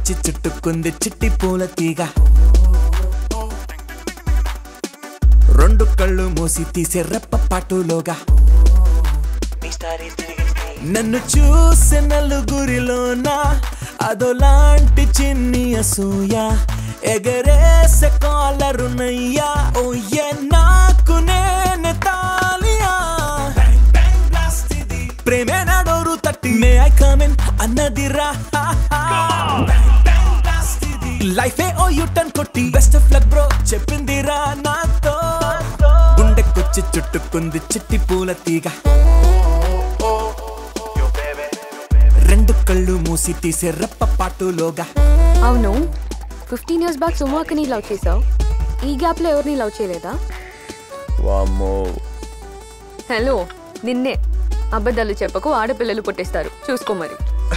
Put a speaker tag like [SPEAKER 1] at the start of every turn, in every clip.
[SPEAKER 1] గుండెకొచ్చి చుట్టుకుంది చిట్టి పూల తీగ రెండు కళ్ళు మూసి తీసే రెప్ప పాటులోగా నన్ను చూసే నలుగురిలోన అదోలాంటి చిన్ని అసూయ ఎగరేసే కాలరునయ్యా ఓ ఏ నాకు నేనే తాలియా ప్రేమే నాడోరు తట్టి మే ఐ కమిన్ అన్నది రా లైఫే ఓ యూటర్న్ కొట్టి బెస్ట్ ఆఫ్ లక్ బ్రో చెప్పింది రా నాతో గుండెకొచ్చి చుట్టుకుంది చిట్టి పూల తీగ రెండు కళ్ళు మూసి తీసే రెప్ప పాటులోగా
[SPEAKER 2] అవును ఫిఫ్టీన్ ఇయర్స్ బ్యాక్ సుమాకని లవ్ చేసావు ఈ గ్యాప్లో ఎవరిని లవ్ చేయలేదా
[SPEAKER 3] వామ్మో
[SPEAKER 2] హలో నిన్నే అబద్ధాలు చెప్పకు ఆడపిల్లలు పుట్టేస్తారు చూసుకో మరి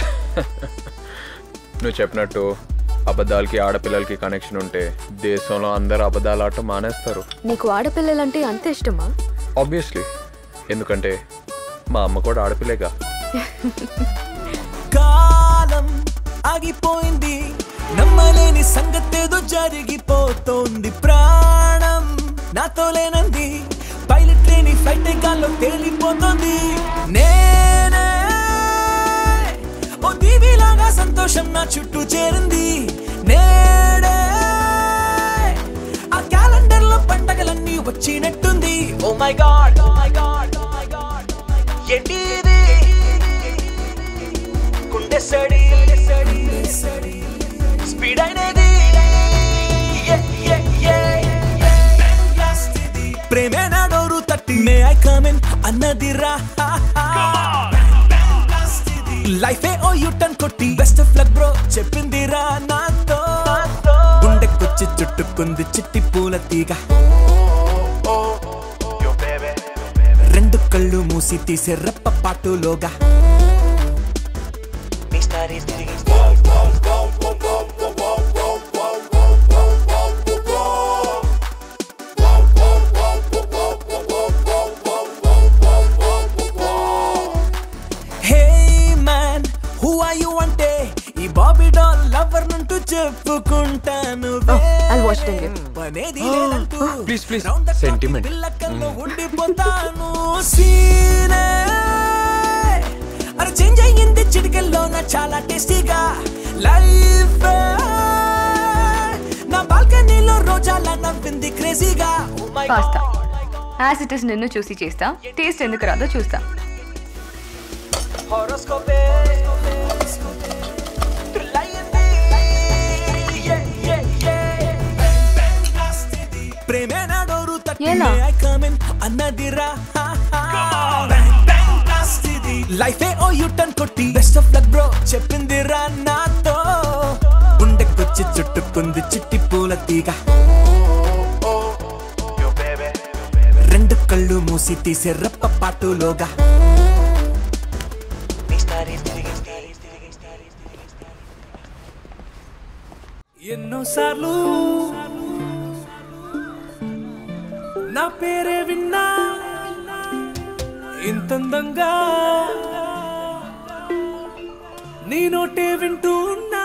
[SPEAKER 3] నువ్వు చెప్పినట్టు అబద్ధాలకి ఆడపిల్లలకి కనెక్షన్ ఉంటే దేశంలో అందరు అబద్ధాలు ఆడటం మానేస్తారు
[SPEAKER 2] నీకు ఆడపిల్లలంటే అంత ఇష్టమా
[SPEAKER 3] ఆబ్వియస్లీ ఎందుకంటే మా అమ్మ కూడా ఆడపిల్లేగా
[SPEAKER 1] కాలం ఆగిపోయింది నమ్మలేని సంగతేదో జరిగిపోతోంది ప్రాణం నాతో లేనంది పైలట్ లేని ఫ్లైట్ గాల్లో తేలిపోతోంది నేనే ఓ దీవిలాగా సంతోషం నా చుట్టూ చేరింది నేడే ఆ క్యాలెండర్ లో పండగలన్నీ వచ్చినట్టుంది oh my God oh my God oh my God ఏంటి ఇది గుండె సడి స్పీడ్ అయినది ప్రేమే నాడోరు తట్టి మే ఐ కమిన్ అన్నది రా లైఫే ఓ యూటర్న్ కొట్టి బెస్ట్ ఆఫ్ లక్ బ్రో చెప్పింది రా నాతో గుండెకొచ్చి చుట్టుకుంది చిట్టి పూల తీగ రెండు కళ్ళు మూసి తీసే రెప్ప పాటులోగా hey man who are you అంటే ఈ బాబీ డాల్ లవర్ నుంటూ చెప్పుకుంటాను
[SPEAKER 2] I'll watch it again.
[SPEAKER 1] పనేది లేదంటూ
[SPEAKER 3] Please, please.
[SPEAKER 1] round the clock
[SPEAKER 3] Sentiment.
[SPEAKER 1] పిల్లకల్లో ఉండిపోతాను సీనే అరే చేంజ్ అయ్యింది చిటికల్లో నా చాలా టేస్టీగా లైఫ్ నా బాల్కనీలో రోజాల నవ్వింది క్రేజీగా
[SPEAKER 2] పాస్తా యాజ్ ఇట్ ఇస్ నిన్ను చూసి చేస్తా టేస్ట్ ఎందుకు రాదో చూస్తా
[SPEAKER 1] Horoscope. ప్రేమే నాడోరు
[SPEAKER 2] ఎలా?
[SPEAKER 1] అన్నది రా లైఫే ఓ యూటర్న్ కొట్టి బెస్ట్ ఆఫ్ లక్ బ్రో చెప్పింది రా నాతో గుండెకొచ్చి చుట్టుకుంది చిట్టి పూల తీగ రెండు కళ్ళు మూసి తీసే రెప్ప పాటులోగా ఎన్నోసార్లు నా పేరే విన్నా ఇంతందంగా నీ నోటే వింటూ ఉన్నా